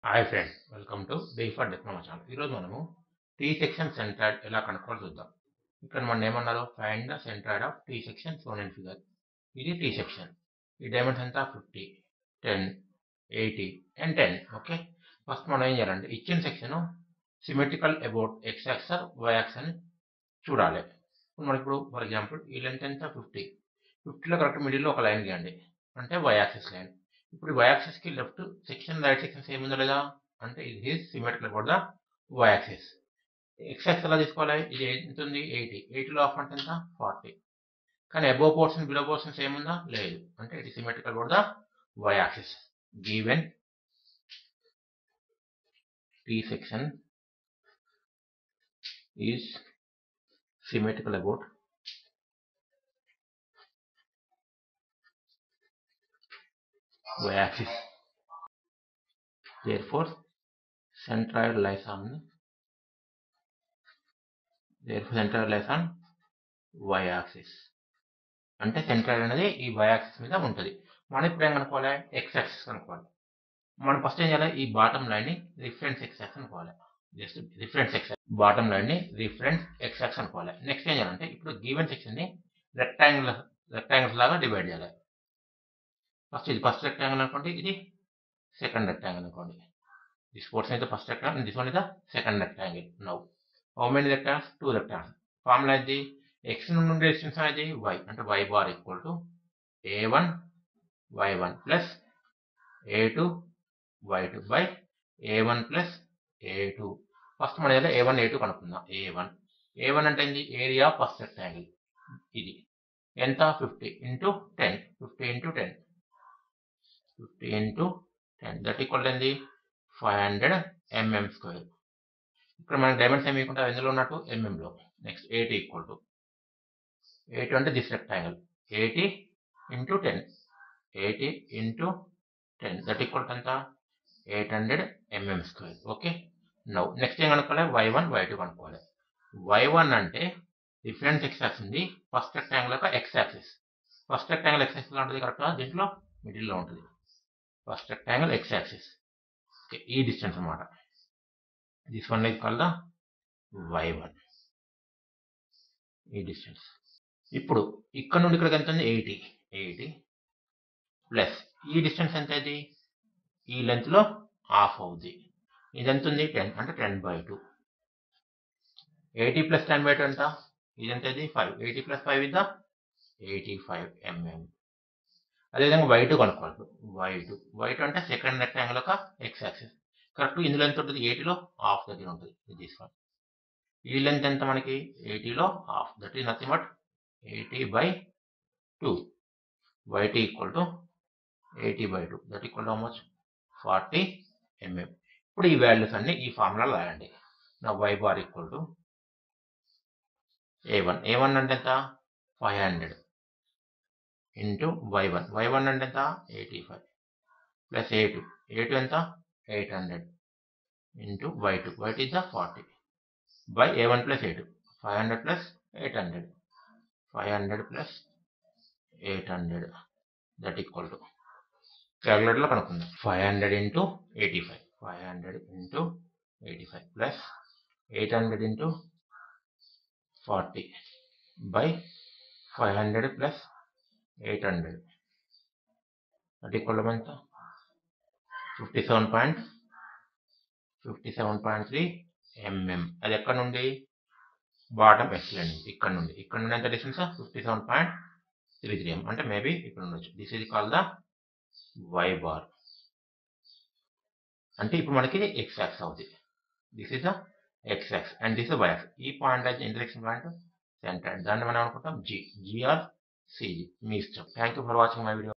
Hi friends welcome to B for diploma channel ఈరోజు మనము tea section centroid ఎలా కనుక్కోవాలో చూద్దాం ఇక్కడ మనం ఏమన్నారు find the centroid of T section shown and figure ఇది టీ సెక్షన్ ఈ డైమెన్షన్ అంతా fifty ten eighty and ten okay first మనం ఏం చేయాలంటే ఇచ్చిన section symmetrical about X axis or Y axis అని చూడాలి ఇప్పుడు మనకి ఇప్పుడు ఫర్ ఎగ్జాంపుల్ ఈ లెంత్ ఎంత ఫిఫ్టీ ఫిఫ్టీలో కరెక్ట్ మిడిల్లో ఒక లైన్ గీయండి అంటే వై యాక్సిస్ లైన్ ఇప్పుడు వై యాక్సిస్ కి left section right section same ఉందా లేదా అంటే ఇది symmetrical about the Y axis X axis ఎలా తీసుకోవాలి ఇది ఎంత ఉంది ఎయిటీ ఎయిటీలో ఆఫ్ అంటే ఎంత ఫార్టీ కానీ above portion below portion same ఉందా లేదు అంటే ఇది symmetrical about the Y axis given T section is symmetrical about y axis. Therefore, centroid lies on therefore centroid lies on y axis. అంటే centroid అనేది ఈ y యాక్సిస్ మీద ఉంటుంది మనం ఇప్పుడు ఏం కనుక్కోవాలి ఎక్స్ యాక్సిస్ కనుక్కోవాలి మనం ఫస్ట్ ఏం చేయాలి ఈ బాటమ్ లైన్ ని రిఫరెన్స్ ఎక్స్ యాక్స్ అనుకోవాలి just reference X bottom line ని రిఫరెన్స్ ఎక్స్ యాక్స్ అనుకోవాలి నెక్స్ట్ ఏం చేయాలంటే ఇప్పుడు గివెన్ సెక్షన్ ని రెక్టాంగిల్ రెక్టాంగిల్స్ లాగా డివైడ్ చేయాలి ఫస్ట్ ఇది ఫస్ట్ రెక్టాంగిల్ అనుకోండి ఇది సెకండ్ రెక్టాంగిల్ అనుకోండి దిస్ పోర్షన్ అయితే first rectangle this one is the second rectangle now how many rectangles two rectangles formula ఇది ఎక్స్ నుండి డిస్టెన్స్ అనేది వై అంటే Y bar equal to A one Y one plus A two Y two by A one plus A two first మన దగ్గర ఏ one ఏ two కనుక్కుందాం ఏ one A one అంటే ఏంటి area first rectangle ఇది ఎంత fifty into ten fifty into ten fifty into ten that equal ఏంది five hundred mm square ఇక్కడ మనకి డైమెన్షన్ ఏమి ఇవ్వకుండా ఎందులో ఉన్నట్టు ఎంఎంలో next eighty equal to eighty అంటే this rectangle eighty into ten eighty into ten that equal ఎంత eight hundred mm square okay now next ఏం కనుక్కోవాలి వై వన్ వై టూ కనుక్కోవాలి వై వన్ అంటే డిఫరెన్స్ ఎక్స్ యాక్సిస్ ఉంది first rectangle యొక్క X axis first rectangle X axis ఉంటుంది కరెక్ట్గా దీంట్లో మిడిల్లో ఉంటుంది first rectangle X axis okay ఈ డిస్టెన్స్ అనమాట this one is call the Y one ఈ డిస్టెన్స్ ఇప్పుడు ఇక్కడ నుండి ఇక్కడికి ఎంత ఉంది ఎయిటీ ఎయిటీ ప్లస్ ఈ డిస్టెన్స్ ఎంత ఇది ఈ లెంత్లో హాఫ్ అవుద్ది ఇది ఎంత ఉంది టెన్ అంటే ten by two eighty plus ten by two ఎంత ఇది ఎంత ఇది ఫైవ్ ఎయిటీ ప్లస్ ఫైవ్ ఇద్దా ఎయిటీ ఫైవ్ ఎంఎం అదేవిధంగా వై టూ కనుక్కోవాలి వై టూ వై టూ అంటే సెకండ్ రెక్టాంగిల్ ఒక ఎక్స్ యాక్సిస్ కరెక్ట్ ఇందులో ఎంత ఉంటుంది ఎయిటీలో హాఫ్ దగ్గర ఉంటుంది ఇది తీసుకోండి ఈ లెంత్ ఎంత మనకి ఎయిటీలో half that is nothing but eighty by two వైటీ equal to eighty by two that equal to how much forty mm ఇప్పుడు ఈ వాల్యూస్ అన్ని ఈ ఫార్ములా రాయండి నా Y bar equal to A one A one అంటే ఎంత five hundred into Y one Y one అంటే ఎంత eighty five plus A two A two ఎంత eight hundred into Y two Y two is the forty by A one plus A two five hundred plus eight hundred five hundred plus eight hundred that equal to క్యాలిక్యులేటర్లో కనుక్కుందాం five hundred into eighty five five hundred into eighty five plus eight hundred into forty by five hundred plus eight hundred that equal ఎంత fifty seven point fifty seven point three mm అది ఎక్కడ నుండి bottom excellent ఇక్కడ నుండి ఇక్కడ నుండి ఎంత distance fifty seven point three three M అంటే మేబీ ఇక్కడ ఉండొచ్చు దిస్ ఇది కాల్ ద వై బార్ అంటే ఇప్పుడు మనకి ఎక్స్ యాక్స్ అవుతుంది this is the X axis and this Y axis ఈ పాయింట్ అయితే ఇంటరెక్షన్ పాయింట్ సెంటర్ దాన్ని మనం అనుకుంటాం జి జిఆర్ సిజి మీ ఇష్టం thank you for watching my video